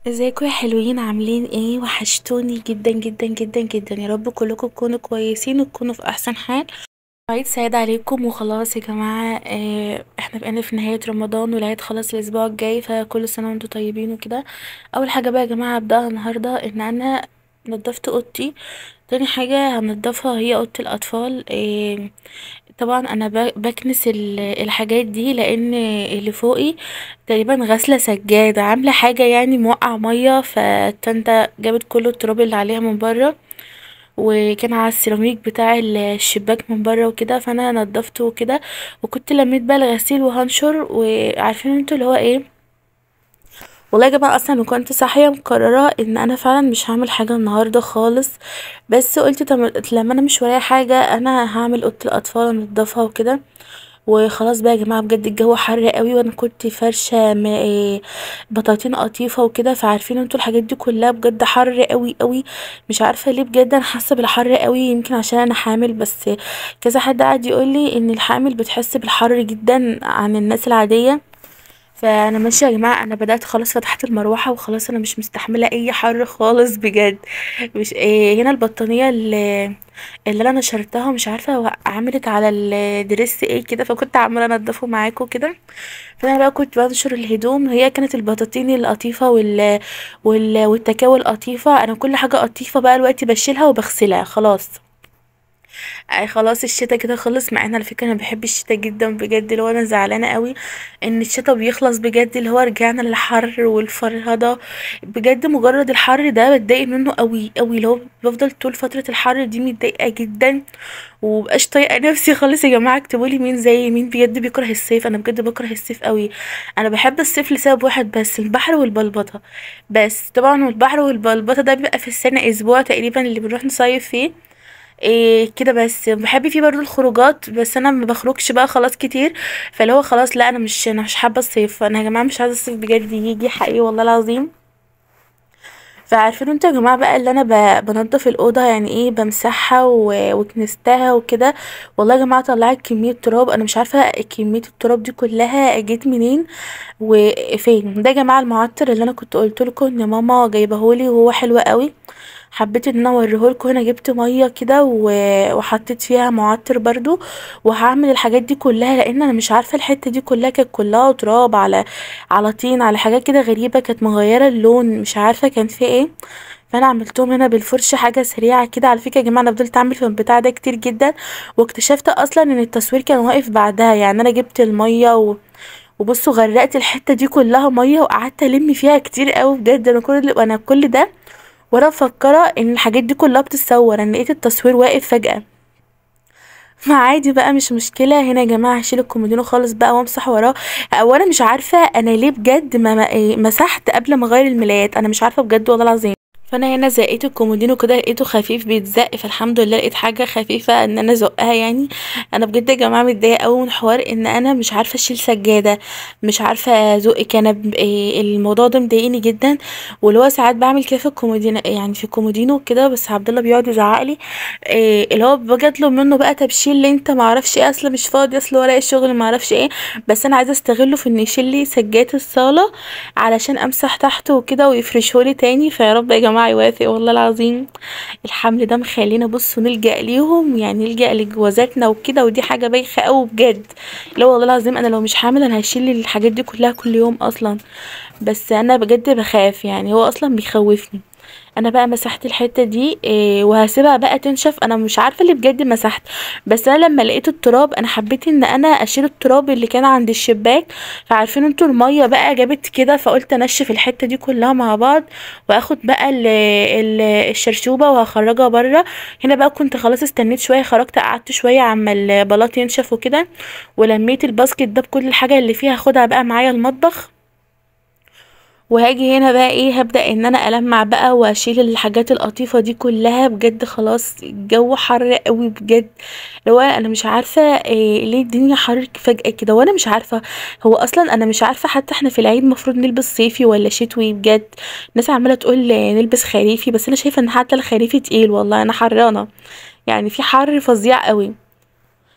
ازيكم يا حلوين عاملين ايه وحشتوني جدا جدا جدا جدا يا رب كلكم تكونوا كويسين وتكونوا في احسن حال عيد سعيد عليكم وخلاص يا جماعة اه احنا بقينا في نهاية رمضان والعيد خلاص الاسبوع الجاي فكل سنة وانتم طيبين وكده اول حاجة بقى يا جماعة هبدأها النهاردة ان انا نضفت اوضتي تاني حاجة هنضفها هي اوضة الاطفال اه طبعا انا ب- بكنس ال- الحاجات دي لان اللي فوقي تقريبا غاسله سجاده عامله حاجه يعني موقع ميه فالتندة جابت كل التراب اللي عليها من بره وكان على السيراميك بتاع ال- الشباك من بره وكده فانا نضفته وكده وكنت لميت بقى الغسيل وهنشر وعارفين انتوا اللي هو ايه والله يا جماعه اصلا كنت صاحيه مقرره ان انا فعلا مش هعمل حاجه النهارده خالص بس قلت طب لما انا مش ورايا حاجه انا هعمل اوضه الاطفال انضفها وكده وخلاص بقى يا جماعه بجد الجو حر قوي وانا كنت فرشه م- إيه بطاطين قطيفه وكده فعارفين انتوا الحاجات دي كلها بجد حر قوي قوي مش عارفه ليه بجد انا حاسه بالحر قوي يمكن عشان انا حامل بس كذا حد قاعد يقول لي ان الحامل بتحس بالحر جدا عن الناس العاديه فانا ماشيه يا جماعه انا بدات خلاص فتحت المروحه وخلاص انا مش مستحمله اي حر خالص بجد مش إيه هنا البطانيه اللي, اللي انا نشرتها مش عارفه هو عملت على الدريس ايه كده فكنت عماله انضفه معاكم كده فانا بقى كنت بنشر الهدوم هي كانت البطاطين القطيفه وال... وال... والتكاوي القطيفه انا كل حاجه قطيفه بقى دلوقتي بشيلها وبغسلها خلاص آه خلاص الشتا كده خلص مع ان على فكره انا بحب الشتا جدا بجد اللي هو انا زعلانه قوي ان الشتا بيخلص بجد اللي هو رجعنا للحر والفرهده بجد مجرد الحر ده بتضايق منه قوي قوي اللي هو بفضل طول فتره الحر دي متضايقه جدا ومبقاش طايقه نفسي خالص يا جماعه اكتبولي مين زي مين بجد بيكره الصيف انا بجد بكره الصيف قوي انا بحب الصيف لسبب واحد بس البحر والبلبطه بس طبعا البحر والبلبطه ده بيبقى في السنه اسبوع تقريبا اللي بنروح نصيف فيه إيه كده بس بحب فيه برضو الخروجات بس انا ما بخرجش بقى خلاص كتير فاللي هو خلاص لا انا مش انا مش حابه الصيف انا يا جماعه مش عايزه الصيف بجد يجي حقيقي والله العظيم فعارفين انتوا يا جماعه بقى اللي انا ب- بنضف الاوضه يعني ايه بمسحها و- وكنستها وكده والله يا جماعه طلعت كميه تراب انا مش عارفه كميه التراب دي كلها جت منين وفين ده يا جماعه المعطر اللي انا كنت قلت لكم ان ماما جايبهولي وهو حلو قوي حبيت ان انا اوريهولكوا هنا جبت ميه كده و- وحطيت فيها معطر برضو وهعمل الحاجات دي كلها لان انا مش عارفه الحته دي كلها كانت كلها تراب على على طين على حاجات كده غريبه كانت مغيره اللون مش عارفه كان في ايه فانا عملتهم هنا بالفرشه حاجه سريعه كده على فكره يا جماعه انا فضلت اعمل في البتاع ده كتير جدا واكتشفت اصلا ان التصوير كان واقف بعدها يعني انا جبت الميه و... وبصوا غرقت الحته دي كلها ميه وقعدت الم فيها كتير قوي بجد انا كل انا كل ده وانا مفكره ان الحاجات دي كلها بتتصور انا لقيت التصوير واقف فجاه ما عادي بقى مش مشكله هنا يا جماعه هشيل الكومودينو خالص بقى وامسح وراه اولا مش عارفه انا ليه بجد ما ما- إيه، مسحت قبل ما اغير الملايات انا مش عارفه بجد والله العظيم فانا هنا زقيت الكومودينو كده لقيته خفيف بيتزق فالحمد لله لقيت حاجه خفيفه ان انا ازقها يعني انا بجد يا جماعه متضايقه قوي من حوار ان انا مش عارفه اشيل سجاده مش عارفه ازق كنب إيه الموضوع ده مضايقني جدا واللي هو ساعات بعمل كده في الكومودينو يعني في الكومودينو كده بس عبد الله بيقعد يزعق لي إيه اللي هو باجي اطلب منه بقى طب شيل لي انت ما اعرفش ايه اصل مش فاضي اصل ورايا الشغل ما اعرفش ايه بس انا عايزه استغله في انه يشيل لي سجاد الصاله علشان امسح تحته وكده ويفرشهولي تاني فيا رب يا جماعه يوافق والله العظيم الحمل ده مخلينا بصوا نلجأ ليهم يعني نلجأ لجوازاتنا وكده ودي حاجه بايخه قوي بجد لا والله العظيم انا لو مش حامل انا هشيل الحاجات دي كلها كل يوم اصلا بس انا بجد بخاف يعني هو اصلا بيخوفني انا بقى مسحت الحته دي إيه وهسيبها بقى تنشف انا مش عارفه اللي بجد مسحت بس انا لما لقيت التراب انا حبيت ان انا اشيل التراب اللي كان عند الشباك فعارفين انتوا الميه بقى جابت كده فقلت انشف الحته دي كلها مع بعض واخد بقى ال ال الشرشوبه وهخرجها بره هنا بقى كنت خلاص استنيت شويه خرجت قعدت شويه عما البلاط ينشف وكده ولميت الباسكت ده بكل الحاجه اللي فيها هاخدها بقى معايا المطبخ وهاجي هنا بقى ايه هبدأ ان انا المع بقى واشيل الحاجات القطيفة دي كلها بجد خلاص الجو حر قوي بجد لو انا مش عارفة إيه ليه الدنيا حر فجأة كده وانا مش عارفة هو اصلا انا مش عارفة حتى احنا في العيد مفروض نلبس صيفي ولا شتوي بجد الناس عمالة تقول نلبس خريفي بس انا شايفة ان حتى الخريفي تقيل والله انا حرانة يعني في حر فظيع قوي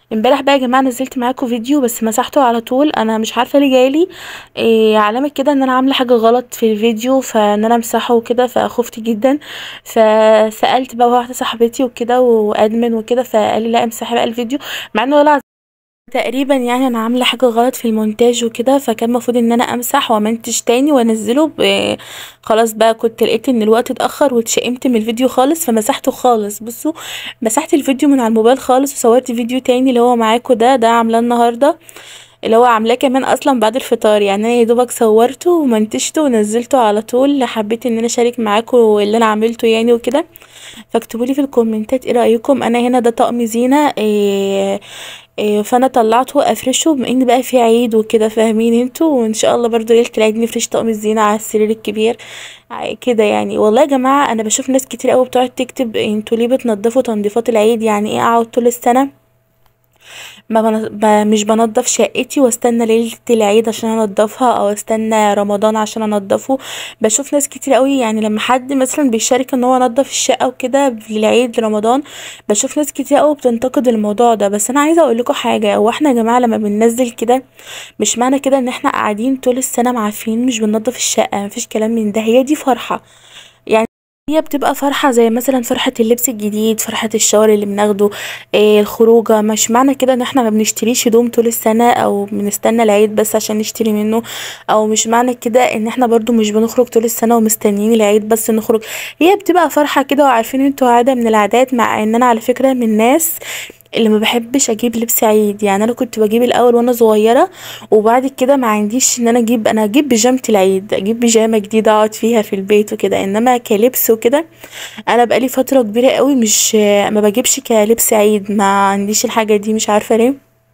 امبارح بقى يا جماعه نزلت معاكم فيديو بس مسحته على طول انا مش عارفه ليه جايلي إيه علامه كده ان انا عامله حاجه غلط في الفيديو فان انا امسحه وكده فخفت جدا فسالت بقى واحده صاحبتي وكده وادمن وكده فقال لي لا امسحي بقى الفيديو مع انه ولا تقريبا يعني انا عامله حاجه غلط في المونتاج وكده فكان المفروض ان انا امسح وامنتج تاني وانزله ب- خلاص بقى كنت لقيت ان الوقت اتاخر واتشائمت من الفيديو خالص فمسحته خالص بصوا مسحت الفيديو من على الموبايل خالص وصورت فيديو تاني اللي هو معاكم ده ده عاملاه النهارده اللي هو عاملاه كمان اصلا بعد الفطار يعني انا يا دوبك صورته ومنتجته ونزلته على طول حبيت ان انا اشارك معاكم اللي انا عملته يعني وكده فاكتبوا لي في الكومنتات ايه رايكم انا هنا ده طقم زينه إيه إيه فانا طلعته افرشه بما ان بقى في عيد وكده فاهمين انتوا وان شاء الله برضو ليله العيد نفرش طقم الزينه على السرير الكبير ع- كده يعني والله يا جماعه انا بشوف ناس كتير قوي بتقعد تكتب انتوا ليه بتنضفوا تنظيفات العيد يعني ايه اقعد طول السنه ما بن... ب... مش بنضف شقتي واستنى ليلة العيد عشان انضفها او استنى رمضان عشان انضفه بشوف ناس كتير قوي يعني لما حد مثلا بيشارك ان هو نضف الشقة وكده للعيد لرمضان بشوف ناس كتير قوي بتنتقد الموضوع ده بس انا عايزة اقول لكم حاجة هو احنا يا جماعة لما بننزل كده مش معنى كده ان احنا قاعدين طول السنة معفنين مش بننضف الشقة مفيش كلام من ده هي دي فرحة يعني هي بتبقى فرحة زي مثلا فرحة اللبس الجديد فرحة الشاور اللي بناخده إيه الخروجة مش معنى كده ان احنا ما بنشتريش هدوم طول السنة او بنستنى العيد بس عشان نشتري منه او مش معنى كده ان احنا برضو مش بنخرج طول السنة ومستنيين العيد بس نخرج هي بتبقى فرحة كده وعارفين انتوا عادة من العادات مع ان انا على فكرة من الناس اللي ما بحبش اجيب لبس عيد يعني انا كنت بجيب الاول وانا صغيره وبعد كده ما عنديش ان انا اجيب انا اجيب بيجامه العيد اجيب بيجامه جديده اقعد فيها في البيت وكده انما كلبس وكده انا بقالي فتره كبيره قوي مش ما بجيبش كلبس عيد ما عنديش الحاجه دي مش عارفه ليه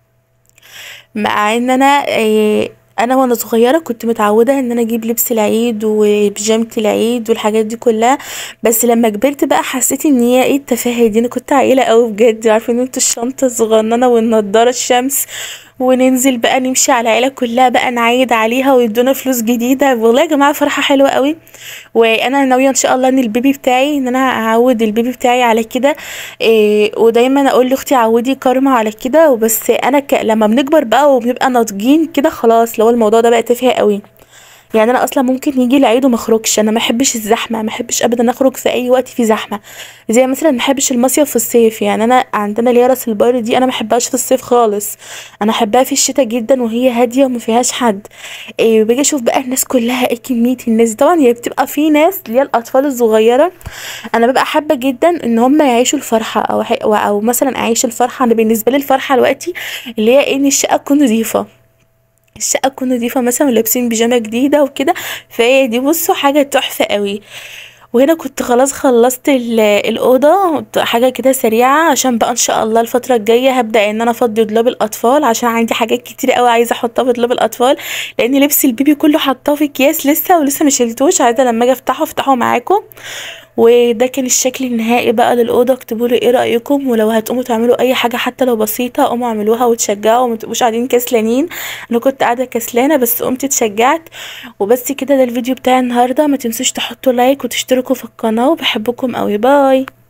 مع ان انا إيه انا وانا صغيره كنت متعوده ان انا اجيب لبس العيد وبيجامه العيد والحاجات دي كلها بس لما كبرت بقى حسيت ان هي ايه التفاهه دي انا كنت عيله قوي بجد عارفين انتوا الشنطه الصغننه والنضاره الشمس وننزل بقى نمشي على العيله كلها بقى نعيد عليها ويدونا فلوس جديده والله يا جماعه فرحه حلوه قوي وانا ناويه ان شاء الله ان البيبي بتاعي ان انا اعود البيبي بتاعي على كده إيه ودايما اقول لاختي عودي كارما على كده وبس انا ك... لما بنكبر بقى وبنبقى ناضجين كده خلاص لو الموضوع ده بقى تافه قوي يعني انا اصلا ممكن يجي العيد وما اخرجش انا ما احبش الزحمه ما احبش ابدا اخرج في اي وقت في زحمه زي مثلا ما احبش المصيف في الصيف يعني انا عندنا اللي هي راس البر دي انا ما احبهاش في الصيف خالص انا احبها في الشتاء جدا وهي هاديه وما فيهاش حد إيه باجي اشوف بقى الناس كلها ايه كميه الناس دي. طبعا هي بتبقى في ناس اللي هي الاطفال الصغيره انا ببقى حابه جدا ان هم يعيشوا الفرحه او ح- او مثلا اعيش الفرحه انا بالنسبه لي الفرحه دلوقتي اللي هي ايه ان الشقه تكون نظيفه الشقة تكون نضيفة مثلا ولابسين بيجامة جديدة وكده فهي دي بصوا حاجة تحفة قوي وهنا كنت خلاص خلصت ال- الأوضة حاجة كده سريعة عشان بقى إن شاء الله الفترة الجاية هبدأ إن أنا أفضي دولاب الأطفال عشان عندي حاجات كتير قوي عايزة أحطها في دولاب الأطفال لأن لبس البيبي كله حطاه في أكياس لسه ولسه مشيلتوش عايزة لما أجي أفتحه أفتحه معاكم وده كان الشكل النهائي بقى للأوضة اكتبوا لي ايه رأيكم ولو هتقوموا تعملوا أي حاجة حتى لو بسيطة قوموا اعملوها وتشجعوا وما تبقوش قاعدين كسلانين أنا كنت قاعدة كسلانة بس قمت اتشجعت وبس كده ده الفيديو بتاع النهاردة ما تنسوش تحطوا لايك وتشتركوا في القناة وبحبكم قوي باي